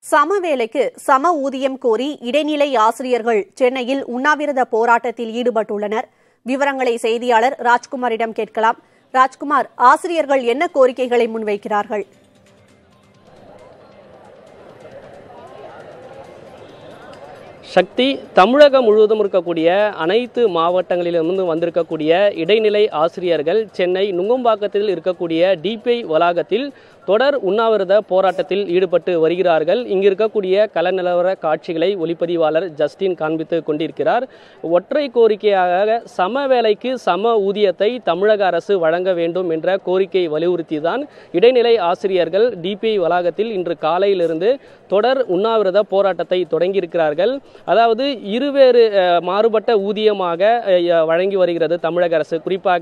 சம வேலைக்கு சம ஊதியம் கோரி இடைநிலை ஆசிரியர்கள் சென்னையில் உண்ணாவிரத போராட்டத்தில் ஈடுபட்டுள்ளனர் விவரங்களை செய்தியாளர் ராஜ்குமாரிடம் கேட்கலாம் ராஜ்குமார் ஆசிரியர்கள் என்ன கோரிக்கைகளை முன்வைக்கிறார்கள் சக்தி தமிழகம் முழுவதும் இருக்கக்கூடிய அனைத்து மாவட்டங்களிலிருந்து வந்திருக்கக்கூடிய இடைநிலை ஆசிரியர்கள் சென்னை நுங்கம்பாக்கத்தில் இருக்கக்கூடிய டிபிஐ வளாகத்தில் தொடர் உண்ணாவிரத போராட்டத்தில் ஈடுபட்டு வருகிறார்கள் இங்கு இருக்கக்கூடிய கள நிலவர காட்சிகளை ஒளிப்பதிவாளர் ஜஸ்டின் காண்பித்து கொண்டிருக்கிறார் ஒற்றை கோரிக்கையாக சம வேலைக்கு சம ஊதியத்தை தமிழக அரசு வழங்க வேண்டும் என்ற கோரிக்கை வலியுறுத்தி தான் இடைநிலை ஆசிரியர்கள் டிபிஐ வளாகத்தில் இன்று காலையிலிருந்து தொடர் உண்ணாவிரத போராட்டத்தை தொடங்கியிருக்கிறார்கள் அதாவது இருவேறு அஹ், மாறுபட்ட ஊதியமாக அஹ், வழங்கி வருகிறது தமிழக அரசு குறிப்பாக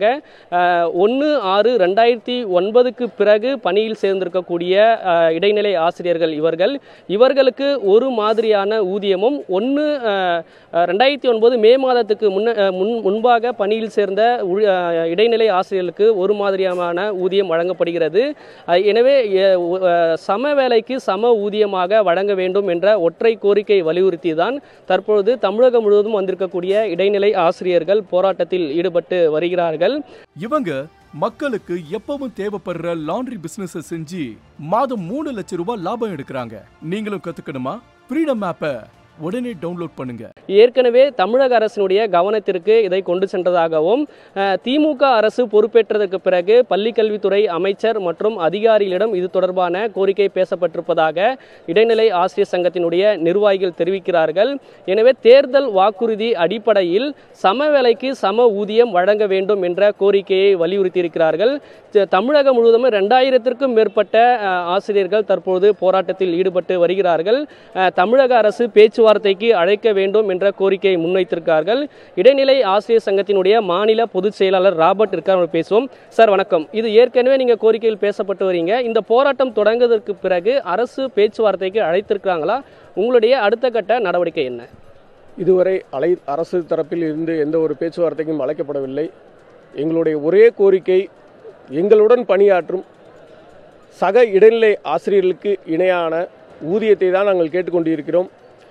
ஒன்று ஆறு ரெண்டாயிரத்தி ஒன்பதுக்கு பிறகு பணியில் சேர்ந்திருக்கக்கூடிய அஹ், இடைநிலை ஆசிரியர்கள் இவர்கள் இவர்களுக்கு ஒரு மாதிரியான ஊதியமும் ஒன்று ரெண்டாயிரத்தி ஒன்பது மே மாதத்துக்கு முன்ன அஹ், முன் முன்பாக பணியில் சேர்ந்த உள்- அஹ், இடைநிலை ஆசிரியர்களுக்கு ஒரு மாதிரியான ஊதியம் வழங்கப்படுகிறது அஹ், எனவே அஹ், ஒ- அஹ், சம வேலைக்கு சம ஊதியமாக வழங்க வேண்டும் என்ற ஒற்றை கோரிக்கை வலியுறுத்தி தான் தற்பொழுது தமிழகம் முழுவதும் வந்திருக்கக்கூடிய இடைநிலை ஆசிரியர்கள் போராட்டத்தில் ஈடுபட்டு வருகிறார்கள் இவங்க மக்களுக்கு எப்பவும் தேவைப்படுற லாண்ட்ரி பிசினஸ் செஞ்சு மாதம் மூணு லட்சம் ரூபாய் லாபம் எடுக்கிறாங்க நீங்களும் கத்துக்கணுமா ஃப்ரீடம் ஆப்பை உடனே டவுன்லோட் பண்ணுங்க ஏற்கனவே தமிழக அரசினுடைய கவனத்திற்கு இதை கொண்டு சென்றதாகவும் அஹ், திமுக அரசு பொறுப்பேற்றதற்கு பிறகு பள்ளிக்கல்வித்துறை அமைச்சர் மற்றும் அதிகாரிகளிடம் இது தொடர்பான கோரிக்கை பேசப்பட்டிருப்பதாக இடைநிலை ஆசிரியர் சங்கத்தினுடைய நிர்வாகிகள் தெரிவிக்கிறார்கள் எனவே தேர்தல் வாக்குறுதி அடிப்படையில் சம வேலைக்கு சம ஊதியம் வழங்க வேண்டும் என்ற கோரிக்கையை வலியுறுத்தியிருக்கிறார்கள் த- தமிழகம் முழுவதும் ரெண்டாயிரத்திற்கும் மேற்பட்ட அஹ், ஆசிரியர்கள் தற்போது போராட்டத்தில் ஈடுபட்டு வருகிறார்கள் அஹ், தமிழக அரசு பேச்சுவார்த்தைக்கு அழைக்க வேண்டும் என்ற கோரிக்கையை முன்வைத்திருக்கார்கள் இடைநிலை ஆசிரியர் சங்கத்தினுடைய மாநில பொதுச் செயலாளர் ராபர்ட் இருக்கார் அவர் பேசுவோம் சார் வணக்கம் இது ஏற்கனவே நீங்க கோரிக்கையில் பேசப்பட்டு வரீங்க இந்த போராட்டம் தொடங்குவதற்கு பிறகு அரசு பேச்சுவார்த்தைக்கு அழைத்திருக்கிறாங்களா உங்களுடைய அடுத்த கட்ட நடவடிக்கை என்ன இதுவரை அலை அரசு தரப்பில் இருந்து எந்த ஒரு பேச்சுவார்த்தைக்கும் அழைக்கப்படவில்லை எங்களுடைய ஒரே கோரிக்கை எங்களுடன் பணியாற்றும் சக இடைநிலை ஆசிரியர்களுக்கு இணையான ஊதியத்தை தான் நாங்கள் கேட்டுக்கொண்டிருக்கிறோம்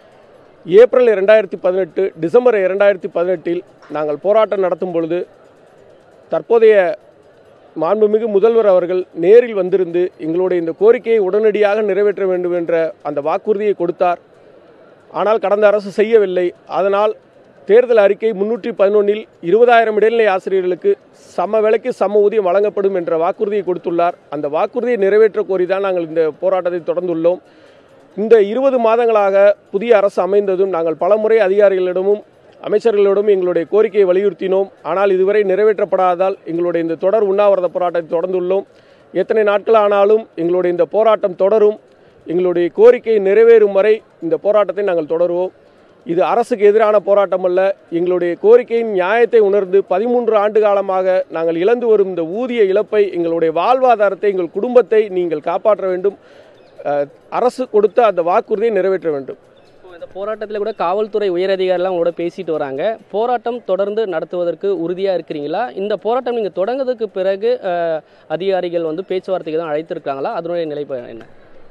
ஏப்ரல் இரண்டாயிரத்தி பதினெட்டு டிசம்பர் இரண்டாயிரத்தி பதினெட்டில் நாங்கள் போராட்டம் நடத்தும் பொழுது தற்போதைய மாண்புமிகு முதல்வர் அவர்கள் நேரில் வந்திருந்து எங்களுடைய இந்த கோரிக்கையை உடனடியாக நிறைவேற்ற வேண்டும் என்ற அந்த வாக்குறுதியை கொடுத்தார் ஆனால் கடந்த அரசு செய்யவில்லை அதனால் தேர்தல் அறிக்கை முன்னூற்றி பதினொன்றில் இருபதாயிரம் இடைநிலை ஆசிரியர்களுக்கு சம வேலைக்கு சம ஊதியம் வழங்கப்படும் என்ற வாக்குறுதியை கொடுத்துள்ளார் அந்த வாக்குறுதியை நிறைவேற்ற கோரி தான் நாங்கள் இந்த போராட்டத்தை தொடர்ந்துள்ளோம் இந்த இருபது மாதங்களாக புதிய அரசு அமைந்ததும் நாங்கள் பலமுறை அதிகாரிகளிடமும் அமைச்சர்களிடமும் எங்களுடைய கோரிக்கையை வலியுறுத்தினோம் ஆனால் இதுவரை நிறைவேற்றப்படாததால் எங்களுடைய இந்த தொடர் உண்ணாவிரத போராட்டத்தை தொடர்ந்துள்ளோம் எத்தனை நாட்கள் ஆனாலும் எங்களுடைய இந்த போராட்டம் தொடரும் எங்களுடைய கோரிக்கை நிறைவேறும் வரை இந்த போராட்டத்தை நாங்கள் தொடருவோம் இது அரசுக்கு எதிரான போராட்டம் அல்ல எங்களுடைய கோரிக்கையின் நியாயத்தை உணர்ந்து பதிமூன்று ஆண்டு காலமாக நாங்கள் இழந்து வரும் இந்த ஊதிய இழப்பை எங்களுடைய வாழ்வாதாரத்தை எங்கள் குடும்பத்தை நீங்கள் காப்பாற்ற வேண்டும் அஹ், அரசு கொடுத்த அந்த வாக்குறுதியை நிறைவேற்ற வேண்டும் இப்போ இந்த போராட்டத்தில் கூட காவல்துறை உயரதிகாரிலாம் உங்களோட பேசிட்டு வராங்க போராட்டம் தொடர்ந்து நடத்துவதற்கு உறுதியாக இருக்கிறீங்களா இந்த போராட்டம் நீங்கள் தொடங்குறதுக்கு பிறகு அஹ், அதிகாரிகள் வந்து பேச்சுவார்த்தைக்கு தான் அழைத்திருக்காங்களா அதனுடைய நிலைப்பாடு என்ன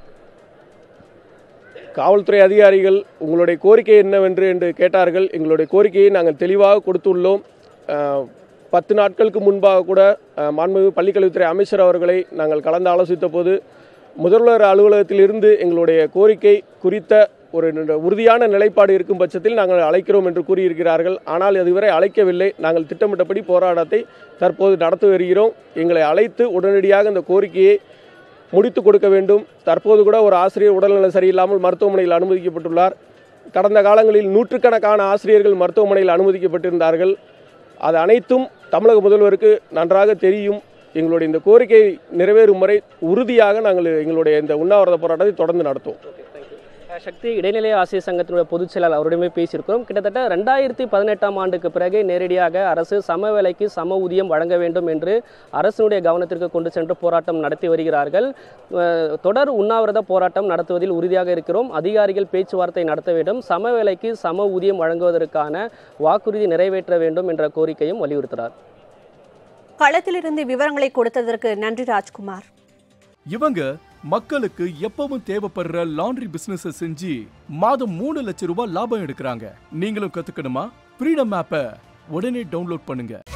காவல்துறை அதிகாரிகள் உங்களுடைய கோரிக்கை என்னவென்று என்று கேட்டார்கள் எங்களுடைய கோரிக்கையை நாங்கள் தெளிவாக கொடுத்துள்ளோம் அஹ், பத்து நாட்களுக்கு முன்பாக கூட அஹ், மாண்புமிகு பள்ளிக்கல்வித்துறை அமைச்சர் அவர்களை நாங்கள் கலந்து ஆலோசித்த போது முதல்வர் அலுவலகத்திலிருந்து எங்களுடைய கோரிக்கை குறித்த ஒரு ந- உறுதியான நிலைப்பாடு இருக்கும் பட்சத்தில் நாங்கள் அழைக்கிறோம் என்று கூறியிருக்கிறார்கள் ஆனால் இதுவரை அழைக்கவில்லை நாங்கள் திட்டமிட்டபடி போராட்டத்தை தற்போது நடத்தி வருகிறோம் எங்களை அழைத்து உடனடியாக இந்த கோரிக்கையை முடித்து கொடுக்க வேண்டும் தற்போது கூட ஒரு ஆசிரியர் உடல்நலம் சரியில்லாமல் மருத்துவமனையில் அனுமதிக்கப்பட்டுள்ளார் கடந்த காலங்களில் நூற்றுக்கணக்கான ஆசிரியர்கள் மருத்துவமனையில் அனுமதிக்கப்பட்டிருந்தார்கள் அது அனைத்தும் தமிழக முதல்வருக்கு நன்றாக தெரியும் எங்களுடைய இந்த கோரிக்கை நிறைவேறும் வரை உறுதியாக நாங்கள் எங்களுடைய இந்த உண்ணாவிரத போராட்டத்தை தொடர்ந்து நடத்துவோம் அஹ் சக்தி இடைநிலை ஆசிரியர் சங்கத்தினுடைய பொதுச் செயலாளர் அவருடையுமே பேசியிருக்கிறோம் கிட்டத்தட்ட ரெண்டாயிரத்தி பதினெட்டாம் ஆண்டுக்கு பிறகு நேரடியாக அரசு சம வேலைக்கு சம ஊதியம் வழங்க வேண்டும் என்று அரசினுடைய கவனத்திற்கு கொண்டு சென்று போராட்டம் நடத்தி வருகிறார்கள் அஹ் தொடர் உண்ணாவிரத போராட்டம் நடத்துவதில் உறுதியாக இருக்கிறோம் அதிகாரிகள் பேச்சுவார்த்தை நடத்த வேண்டும் சம வேலைக்கு சம ஊதியம் வழங்குவதற்கான வாக்குறுதி நிறைவேற்ற வேண்டும் என்ற கோரிக்கையும் வலியுறுத்தினார் களத்திலிருந்து விவரங்களை கொடுத்ததற்கு நன்றி ராஜ்குமார் இவங்க மக்களுக்கு எப்பவும் தேவைப்படுற லாண்ட்ரி பிசினஸ் செஞ்சு மாதம் மூணு லட்சம் ரூபாய் லாபம் எடுக்கிறாங்க நீங்களும் கத்துக்கணுமா ஃப்ரீடம் ஆப்பை உடனே டவுன்லோட் பண்ணுங்க